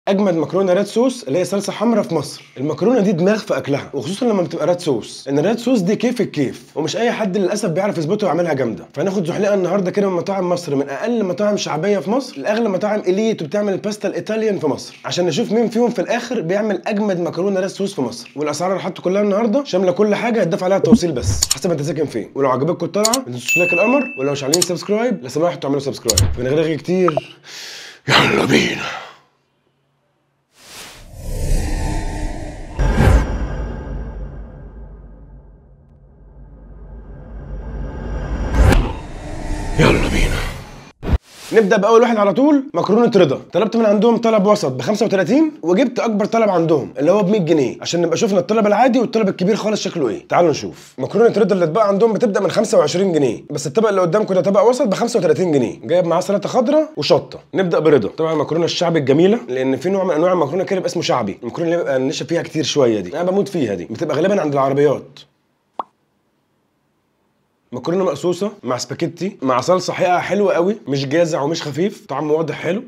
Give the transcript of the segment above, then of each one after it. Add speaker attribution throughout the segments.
Speaker 1: اجمد مكرونه ريد صوص اللي هي صلصه حمراء في مصر المكرونه دي دماغ في اكلها وخصوصا لما بتبقى ريد صوص ان الريد صوص دي كيف الكيف ومش اي حد للاسف بيعرف يظبطها ويعملها جامده فهناخد زحلقه النهارده كده من مطاعم مصر من اقل مطاعم شعبيه في مصر لاغلى مطاعم اليت وبتعمل الباستا الايطاليان في مصر عشان نشوف مين فيهم في الاخر بيعمل اجمد مكرونه ريد صوص في مصر والاسعار اللي حطوا كلها النهارده شامله كل حاجه هتدفع عليها التوصيل بس حسب انت ساكن فين ولو عجبتكم الطلعه ما تنسوش لايك القمر ولو مش عاملين سبسكرايب لا سمحتوا تعملوا سبسكرايب من غير رغي كتير يلا بينا يلا بينا نبدا باول واحد على طول مكرونه رضا طلبت من عندهم طلب وسط ب 35 وجبت اكبر طلب عندهم اللي هو ب 100 جنيه عشان نبقى شفنا الطلب العادي والطلب الكبير خالص شكله ايه تعالوا نشوف مكرونه رضا اللي اتباع عندهم بتبدا من 25 جنيه بس الطبق اللي قدامكم ده طبق وسط ب 35 جنيه جايب معاه سلطه خضراء وشطه نبدا برضا طبعا المكرونه الشعبي الجميله لان في نوع من انواع المكرونه كده بيبقى اسمه شعبي المكرونه اللي بيبقى النشا فيها كتير شويه دي انا بموت فيها دي بتبقى غالبا عند العربيات مكرونه مقصوصه مع سباكيتي مع صلصه حقيقه حلوه قوي مش جازع ومش خفيف طعمه واضح حلو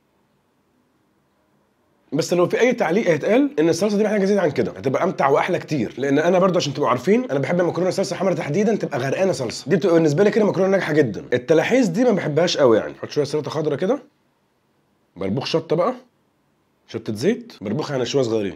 Speaker 1: بس لو في اي تعليق هيتقال ان الصلصه دي محتاجه تزيد عن كده هتبقى امتع واحلى كتير لان انا برضو عشان تبقوا عارفين انا بحب المكرونه الصلصه الحمراء تحديدا تبقى غرقانه صلصه دي بتبقى بالنسبه لي كده مكرونه ناجحه جدا التلاحيس دي ما بحبهاش قوي يعني حط شويه سلطه خضراء كده بربوخ شطه بقى شطه زيت بربوخ يعني شويه صغيرين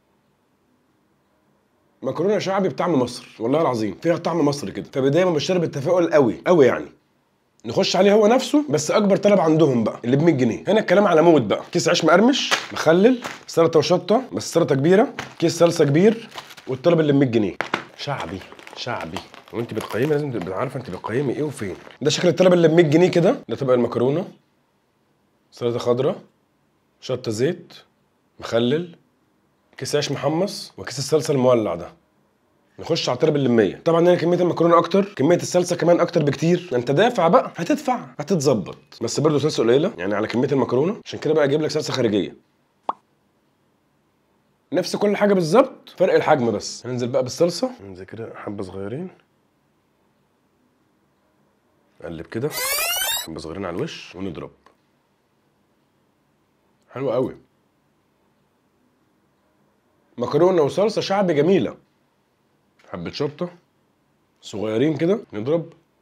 Speaker 1: مكرونه شعبي بطعم مصر والله العظيم فيها طعم مصر كده فبدايه مبشره بالتفاؤل قوي قوي يعني نخش عليه هو نفسه بس اكبر طلب عندهم بقى اللي ب 100 جنيه هنا الكلام على موت بقى كيس عيش مقرمش مخلل سلطه وشطه بس سلطه كبيره كيس صلصه كبير والطلب اللي ب 100 جنيه شعبي شعبي وانت بتقيمي لازم تبقى عارفه انت بتقيمي ايه وفين ده شكل الطلب اللي ب 100 جنيه كده ده طبق المكرونه سلطه خضراء شطه زيت مخلل كيس عيش محمص وكيس الصلصه المولع ده نخش على الطلب اللي 100 طبعا هنا كميه المكرونه اكتر كميه الصلصه كمان اكتر بكتير انت دافع بقى هتدفع هتتظبط بس برضه صلصه قليله يعني على كميه المكرونه عشان كده بقى اجيب لك صلصه خارجيه نفس كل حاجه بالظبط فرق الحجم بس هننزل بقى بالصلصه ننزل كده حبه صغيرين نقلب كده حبه صغيرين على الوش ونضرب حلو قوي مكرونه وصلصه شعبي جميله حبه شطه صغيرين كده نضرب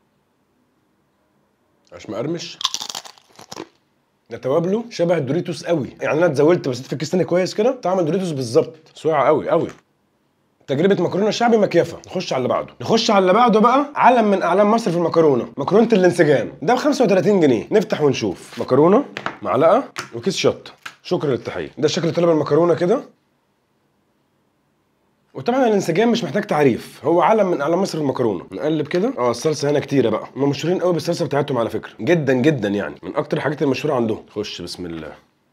Speaker 1: عيش مقرمش ده توابله شبه الدوريتوس قوي يعني انا اتزولت بس في الكيس تاني كويس كده طعم الدوريتوس بالظبط سرعه قوي قوي تجربه مكرونه شعبي مكيفه نخش على اللي بعده نخش على اللي بعده بقى علم من اعلام مصر في المكرونه مكرونه الانسجام ده ب 35 جنيه نفتح ونشوف مكرونه معلقه وكيس شطه شكرا للتحيه ده شكل طلب المكرونه كده وطبعا الانسجام مش محتاج تعريف هو علم من اعلام مصر المكرونه نقلب كده اه الصلصه هنا كتيره بقى هم مشهورين قوي بالصلصه بتاعتهم على فكره جدا جدا يعني من اكتر الحاجات المشهوره عندهم خش بسم الله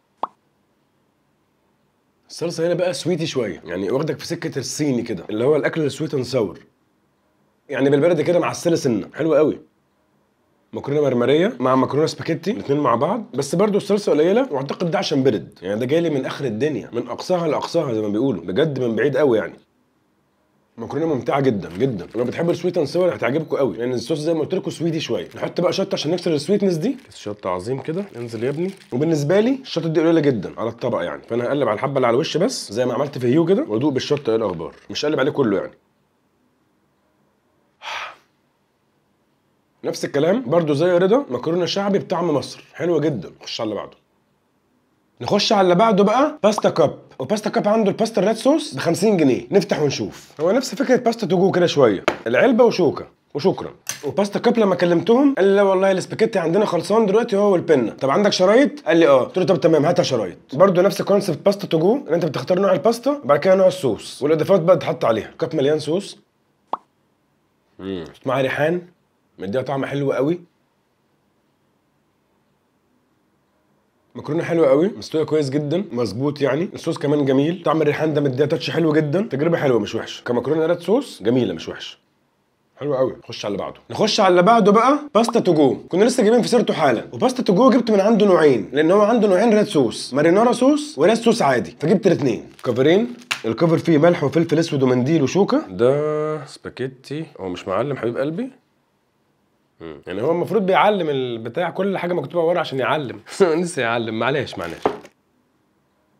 Speaker 1: الصلصه هنا بقى سويتي شويه يعني واخدك في سكه الصيني كده اللي هو الاكل السويت اند ساور يعني بالبلدي كده معسله سنه حلوه قوي مكرونه مرمريه مع مكرونه سباكيتي الاثنين مع بعض بس برضو الصلصه قليله واعتقد ده عشان برد يعني ده جاي لي من اخر الدنيا من اقصاها لاقصاها زي ما بيقولوا بجد من بعيد قوي يعني مكرونه ممتعه جدا جدا لو بتحبوا السويت اند ساور هتعجبكم قوي لان الصوص زي ما قلت لكم سويدي شويه نحط بقى شطه عشان نكسر السويتنس دي كيس شطه عظيم كده انزل يا ابني وبالنسبه لي الشطه دي قليله جدا على الطبق يعني فانا هقلب على الحبه اللي على الوش بس زي ما عملت في هيو كده وادوق بالشطه ايه الاخبار مش هقلب عليه كله يعني نفس الكلام برضو زي رضا مكرونه شعبي بطعم مصر حلوه جدا خش على اللي بعده نخش على اللي بعده بقى باستا كاب وباستا كاب عنده الباستا الريد صوص ب 50 جنيه نفتح ونشوف هو نفس فكره باستا تو جو كده شويه العلبه وشوكه وشكرا وباستا كاب لما كلمتهم قال لي لا والله الاسباجيتي عندنا خلصان دلوقتي هو والبنه طب عندك شرايط قال لي اه قلت له طب تمام هاتها شرايط برضه نفس كونسيبت باستا تو جو ان انت بتختار نوع الباستا وبعد كده نوع الصوص والاضافات بقى تحط عليها كاب مليان صوص امم مع ريحان مديها طعم حلو قوي مكرونه حلوه قوي مستويه كويس جدا مظبوط يعني الصوص كمان جميل طعم الريحان ده مديها تاتش حلو جدا تجربه حلوه مش وحشه كمكرونه ريد صوص جميله مش وحشه حلو قوي نخش على اللي بعده نخش على اللي بعده بقى باستا تو جو كنا لسه جايبين في سيرته حالا وباستا تو جو جبت من عنده نوعين لان هو عنده نوعين ريد صوص مارينارا صوص وريد صوص عادي فجبت الاثنين كفرين الكفر فيه ملح وفلفل اسود ومنديل وشوكه ده سباكيتي هو مش معلم حبيب قلبي مم. يعني هو المفروض بيعلم البتاع كل حاجه مكتوبه ورا عشان يعلم لسه يعلم معلش معلش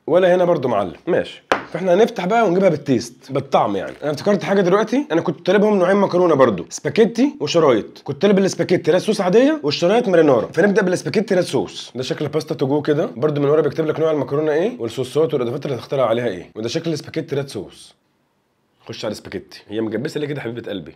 Speaker 1: ولا هنا برضو معلم ماشي فاحنا هنفتح بقى ونجيبها بالتيست بالطعم يعني انا افتكرت حاجه دلوقتي انا كنت طالبهم نوعين مكرونه برضو سباكيتي وشرايط كنت طالب السباكيتي ريد صوص عاديه والشرايط مارينارا فنبدا بالسباكيتي ريد صوص ده شكل باستا تو جو كده برضو من ورا بيكتب لك نوع المكرونه ايه والصوصات والاضافات اللي هتخترع عليها ايه وده شكل السباكيتي ريد صوص خش على السباكيتي هي مجبسه ليه كده حبيبه قلبي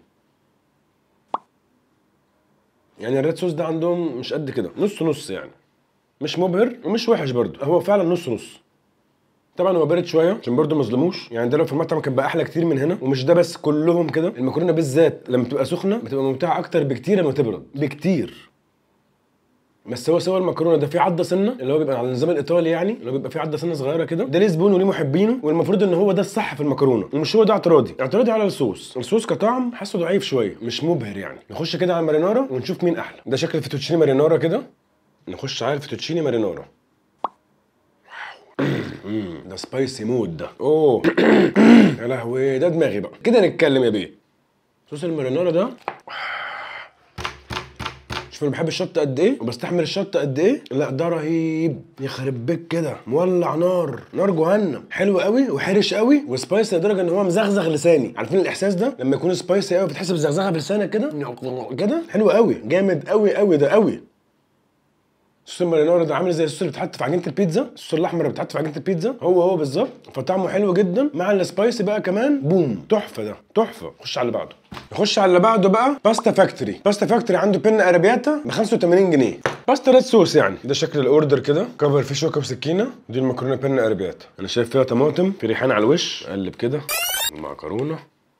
Speaker 1: يعني الريد صوص ده عندهم مش قد كده نص نص يعني مش مبهر ومش وحش برضه هو فعلا نص نص طبعا هو بارد شويه عشان برضه ما اظلموش يعني ده لو في المطعم كان بقى احلى كتير من هنا ومش ده بس كلهم كده المكرونه بالذات لما بتبقى سخنه بتبقى ممتعه اكتر بكتير لما تبرد بكتير بس هو سوى المكرونه ده فيه عضه سنه اللي هو بيبقى على النظام الايطالي يعني اللي هو بيبقى فيه عضه سنه صغيره كده ده ليه زبون وليه محبينه والمفروض ان هو ده الصح في المكرونه ومش هو ده اعتراضي اعتراضي على الصوص الصوص كطعم حاسه ضعيف شويه مش مبهر يعني نخش كده على المارينارا ونشوف مين احلى ده شكل الفيتوتشيني مارينارا كده نخش على الفيتوتشيني مارينارا مم، ده سبايسي مود ده اوه يا لهوي ده دماغي بقى كده نتكلم يا بيه صوص المارينارا ده شوف انا بحب الشطه قد ايه وبستحمل الشطه قد ايه لا ده رهيب يخرب بيك كده مولع نار نار جهنم حلو قوي وحرش قوي وسبايسي لدرجه ان هو مزغزغ لساني عارفين الاحساس ده لما يكون سبايسي قوي بتحس بزغزغه في لسانك كده كده حلو قوي جامد قوي قوي ده قوي صوص المارينارا ده عامل زي الصوص اللي بيتحط في عجينه البيتزا الصوص الاحمر اللي بيتحط في عجينه البيتزا هو هو بالظبط فطعمه حلو جدا مع السبايسي بقى كمان بوم تحفه ده تحفه خش على اللي بعده نخش على اللي بعده بقى باستا فاكتوري باستا فاكتوري عنده بن ارابياتا ب 85 جنيه باستا ريد صوص يعني ده شكل الاوردر كده كفر فيه شوكه وسكينه دي المكرونه بن ارابياتا انا شايف فيها طماطم في ريحان على الوش اقلب كده المعكرونه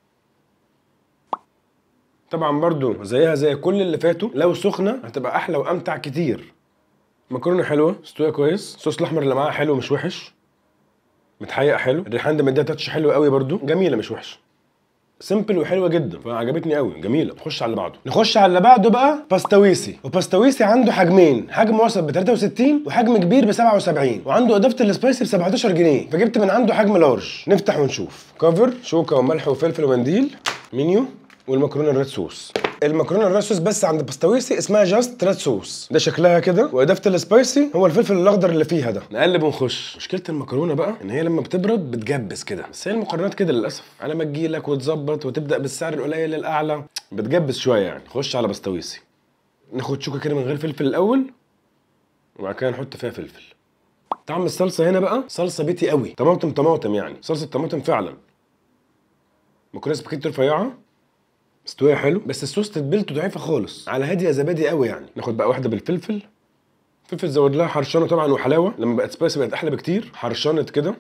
Speaker 1: طبعا برضو زيها زي كل اللي فاتوا لو سخنه هتبقى احلى وامتع كتير مكرونه حلوه مستويه كويس الصوص الاحمر اللي معاها حلو مش وحش متحقق حلو الريحان ده مديها تاتش حلو قوي برضو جميله مش وحشه سيمبل وحلوه جدا فعجبتني قوي جميله نخش على اللي بعده نخش على اللي بعده بقى باستويسي وباستويسي عنده حجمين حجم وسط ب 63 وحجم كبير ب 77 وعنده اضافه السبايسي ب 17 جنيه فجبت من عنده حجم لارج نفتح ونشوف كفر شوكه وملح وفلفل ومنديل منيو والمكرونه الريد صوص المكرونه الريد صوص بس عند باستويسي اسمها جاست ريد صوص ده شكلها كده واضافه السبايسي هو الفلفل الاخضر اللي فيها ده نقلب ونخش مشكله المكرونه بقى ان هي لما بتبرد بتجبس كده بس هي المكرونات كده للاسف على ما تجيلك وتظبط وتبدا بالسعر القليل للاعلى بتجبس شويه يعني خش على باستويسي ناخد شوكه كده من غير فلفل الاول وبعد كده نحط فيها فلفل طعم الصلصه هنا بقى صلصه بيتي قوي طماطم طماطم يعني صلصه طماطم فعلا مكرونه سباكيتي رفيعه مستويه حلو بس الصوص تتبيلته ضعيفه خالص على هاديه زبادي قوي يعني ناخد بقى واحده بالفلفل فلفل زود لها حرشانه طبعا وحلاوه لما بقت سبايسي بقت احلى بكتير حرشانت كده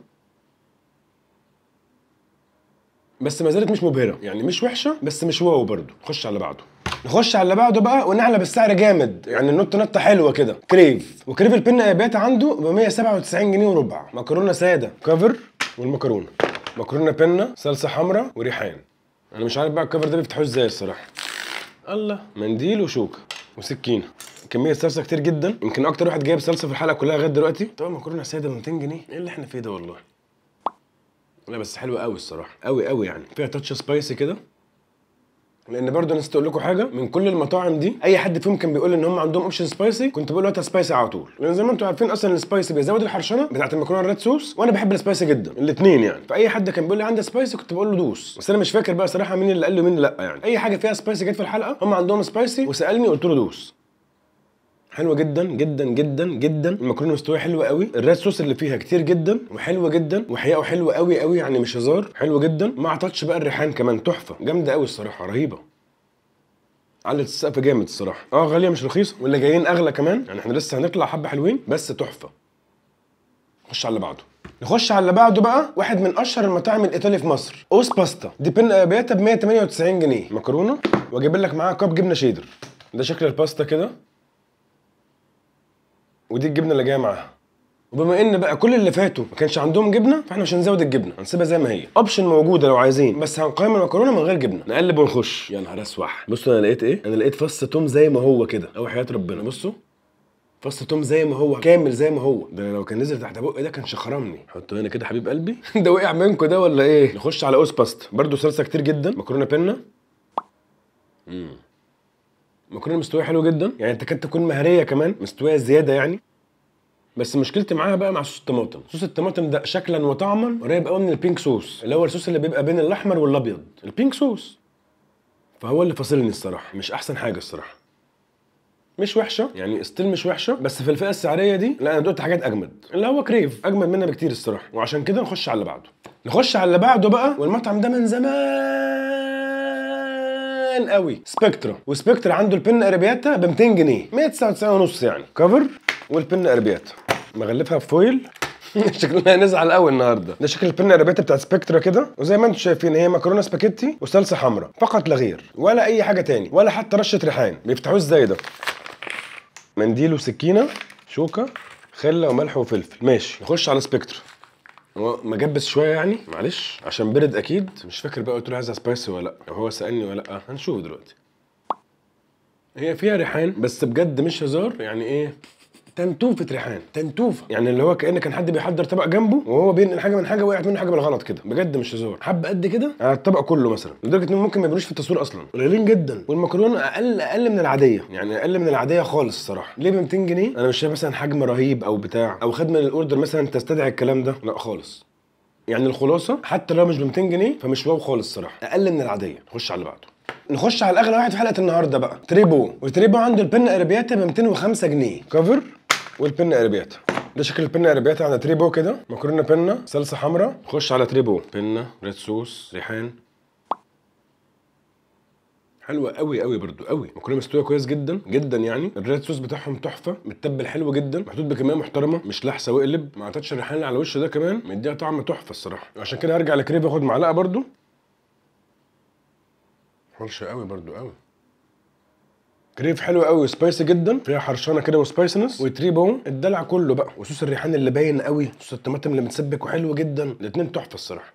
Speaker 1: بس ما زالت مش مبهره يعني مش وحشه بس مش واو برضه نخش على اللي بعده نخش على اللي بعده بقى ونعلى بالسعر جامد يعني النط نطه حلوه كده كريف وكريف البن ايبات عنده ب 197 جنيه وربع مكرونه ساده كفر والمكرونه مكرونه بنه صلصه حمراء وريحان انا مش عارف بقى الكفر ده بيفتحوه ازاي الصراحه الله منديل وشوكه وسكينه كميه صلصه كتير جدا يمكن اكتر واحد جايب صلصه في الحلقه كلها لغايه دلوقتي طبعا مكرونه ساده ب 200 جنيه ايه اللي احنا فيه ده والله لا بس حلوه قوي الصراحه قوي قوي يعني فيها تاتش سبايسي كده لان برضه نسيت اقول لكم حاجه من كل المطاعم دي اي حد فيهم كان بيقول ان هم عندهم اوبشن سبايسي كنت بقول له هات سبايسي على طول لان زي ما انتم عارفين اصلا السبايسي بيزود الحرشنه بتاعت المكرونه الريد صوص وانا بحب السبايسي جدا الاثنين يعني فاي حد كان بيقول لي عندي سبايسي كنت بقول له دوس بس انا مش فاكر بقى صراحه مين اللي قال لي ومين اللي لا يعني اي حاجه فيها سبايسي جت في الحلقه هم عندهم سبايسي وسالني قلت له دوس حلوه جدا جدا جدا جدا المكرونه مستويه حلوه قوي الريد صوص اللي فيها كتير جدا وحلوه جدا وحقيقه حلوه قوي قوي يعني مش هزار حلوه جدا مع تاتش بقى الريحان كمان تحفه جامده قوي الصراحه رهيبه علت السقف جامد الصراحه اه غاليه مش رخيصه واللي جايين اغلى كمان يعني احنا لسه هنطلع حبه حلوين بس تحفه نخش على اللي بعده نخش على اللي بعده بقى واحد من اشهر المطاعم الايطالي في مصر اوس باستا دي بن بياتا ب 198 جنيه مكرونه واجيب لك معاها كاب جبنه شيدر ده شكل الباستا كده ودي الجبنه اللي جايه معاها وبما ان بقى كل اللي فاتوا ما كانش عندهم جبنه فاحنا مش هنزود الجبنه هنسيبها زي ما هي اوبشن موجوده لو عايزين بس هنقيم المكرونه من غير جبنه نقلب ونخش يا نهار اسوح بصوا انا لقيت ايه انا لقيت فص توم زي ما هو كده او حياه ربنا بصوا فص توم زي ما هو كامل زي ما هو ده أنا لو كان نزل تحت بقي ده كان شخرمني حطه هنا كده حبيب قلبي ده وقع منكم ده ولا ايه نخش على اوس باست برده صلصه كتير جدا مكرونه بينا امم مكرونه مستويه حلو جدا يعني تكاد تكون مهريه كمان مستويه زياده يعني بس مشكلتي معاها بقى مع صوص الطماطم صوص الطماطم ده شكلا وطعما قريب قوي من البينك صوص اللي هو الصوص اللي بيبقى بين الاحمر والابيض البينك صوص فهو اللي فاصلني الصراحه مش احسن حاجه الصراحه مش وحشه يعني ستيل مش وحشه بس في الفئه السعريه دي لا انا دقت حاجات اجمد اللي هو كريف اجمد منها بكتير الصراحه وعشان كده نخش على اللي بعده نخش على اللي بعده بقى والمطعم ده من زمان قوي سبكترا وسبكترا عنده البن اربياتا ب 200 جنيه 199 ونص يعني كفر والبن اربياتا مغلفها بفويل شكلنا هنزعل قوي النهارده ده شكل البن اربياتا بتاعت سبكترا كده وزي ما انتم شايفين هي مكرونه سباكيتي وصلصه حمراء فقط لا غير ولا اي حاجه تاني ولا حتى رشه ريحان بيفتحوه ازاي ده منديل وسكينه شوكه خله وملح وفلفل ماشي نخش على سبكترا هو مجبس شويه يعني معلش عشان برد اكيد مش فاكر بقى قلت له عايزها سبايسي ولا لا او هو سالني ولا لا هنشوف دلوقتي هي فيها ريحان بس بجد مش هزار يعني ايه تنتوفة ريحان تنتوفة يعني اللي هو كأن كان حد بيحضر طبق جنبه وهو بينقل حاجة من حاجة وقعت منه حاجة بالغلط كده بجد مش هزار حبة قد كده على الطبق كله مثلا لدرجة انهم ممكن ما يبقوش في التصوير اصلا قليلين جدا والمكرونة اقل اقل من العادية يعني اقل من العادية خالص الصراحة ليه ب 200 جنيه انا مش شايف مثلا حجم رهيب او بتاع او خدمة للاوردر مثلا تستدعي الكلام ده لا خالص يعني الخلاصه حتى لو مش ب 200 جنيه فمش واو خالص الصراحه اقل من العاديه نخش على اللي بعده نخش على الاغلى واحد في حلقه النهارده بقى تريبو والتريبو عنده البن اربياتا ب 205 جنيه كفر والبن اربياتا ده شكل البن اربياتا على تريبو كده مكرونه بنه صلصه حمراء نخش على تريبو بنه ريد صوص ريحان حلوه قوي قوي برضو قوي مكرونه مستويه كويس جدا جدا يعني الريد صوص بتاعهم تحفه متبل حلو جدا محطوط بكميه محترمه مش لحسه وقلب ما اعتقدش الريحان اللي على الوش ده كمان مديها طعم تحفه الصراحه عشان كده هرجع لكريب اخد معلقه برضو حرشه قوي برضو قوي كريف حلو قوي وسبايسي جدا فيها حرشانه كده وسبايسنس وتريبو الدلع كله بقى وصوص الريحان اللي باين قوي صوص الطماطم اللي متسبك وحلو جدا الاثنين تحفه الصراحه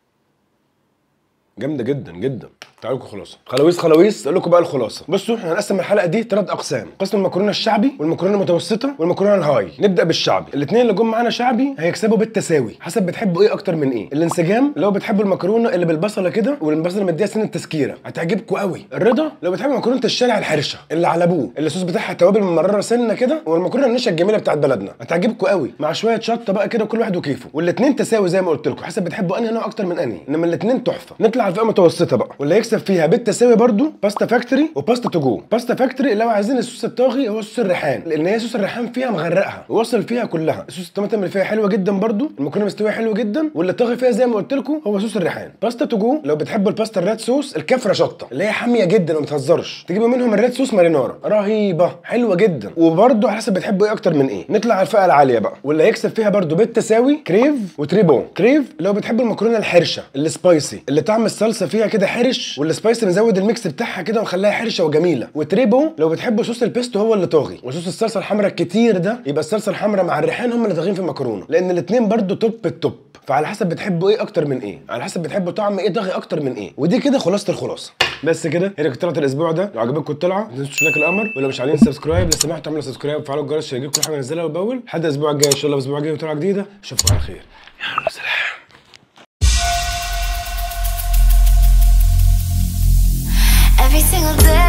Speaker 1: جامده جدا جدا تعالوا لكم خلاصه خلاويص خلاويص اقول لكم بقى الخلاصه بصوا احنا هنقسم الحلقه دي ثلاث اقسام قسم المكرونه الشعبي والمكرونه المتوسطه والمكرونه الهاي نبدا بالشعبي الاثنين اللي جم معانا شعبي هيكسبوا بالتساوي حسب بتحبوا ايه اكتر من ايه الانسجام لو بتحبوا المكرونه اللي بالبصله كده والبصله مديها سن التسكيره هتعجبكم قوي الرضا لو بتحبوا مكرونه الشارع الحرشه اللي على ابوه اللي الصوص بتاعها توابل ممرره سنه كده والمكرونه النشا الجميله بتاعت بلدنا هتعجبكم قوي مع شويه شطه بقى كده كل واحد وكيفه والاثنين تساوي زي ما قلت لكم حسب بتحبوا انهي نوع اكتر من انهي انما الاثنين تحفه نطلع على الفئه المتوسطه بقى واللي هيكسب فيها بالتساوي برضو باستا فاكتوري وباستا تو جو باستا فاكتوري لو عايزين الصوص الطاغي هو صوص الريحان لان هي صوص الريحان فيها مغرقها ووصل فيها كلها صوص الطماطم اللي فيها حلوه جدا برضو المكرونه مستويه حلوه جدا واللي طاغي فيها زي ما قلت لكم هو صوص الريحان باستا تو جو لو بتحبوا الباستا الريد صوص الكفره شطه اللي هي حاميه جدا وما بتهزرش تجيبوا منهم الريد صوص مارينارا رهيبه حلوه جدا وبرضو على حسب بتحبوا ايه اكتر من ايه نطلع على الفئه العاليه بقى واللي هيكسب فيها برضو بالتساوي كريف وتريبو كريف لو بتحبوا المكرونه الحرشه السبايسي اللي طعم الصلصه فيها كده حرش والسبايسي مزود الميكس بتاعها كده ومخليها حرشه وجميله وتريبو لو بتحبوا صوص البيستو هو اللي طاغي وصوص الصلصه الحمراء الكتير ده يبقى الصلصه الحمراء مع الريحان هم اللي طاغيين في المكرونه لان الاثنين برضو توب التوب فعلى حسب بتحبوا ايه اكتر من ايه على حسب بتحبوا طعم ايه طاغي اكتر من ايه ودي كده خلاصه الخلاصه بس كده هي كانت طلعت الاسبوع ده لو عجبتكم الطلعه ما تنسوش لايك الامر ولو مش عاملين سبسكرايب لو سمحتوا اعملوا سبسكرايب وفعلوا الجرس عشان يجيلكم كل حاجه انزلها باول لحد الاسبوع الجاي ان شاء الله الاسبوع الجاي طلعه جديده اشوفكم على خير يلا سلام
Speaker 2: Every single day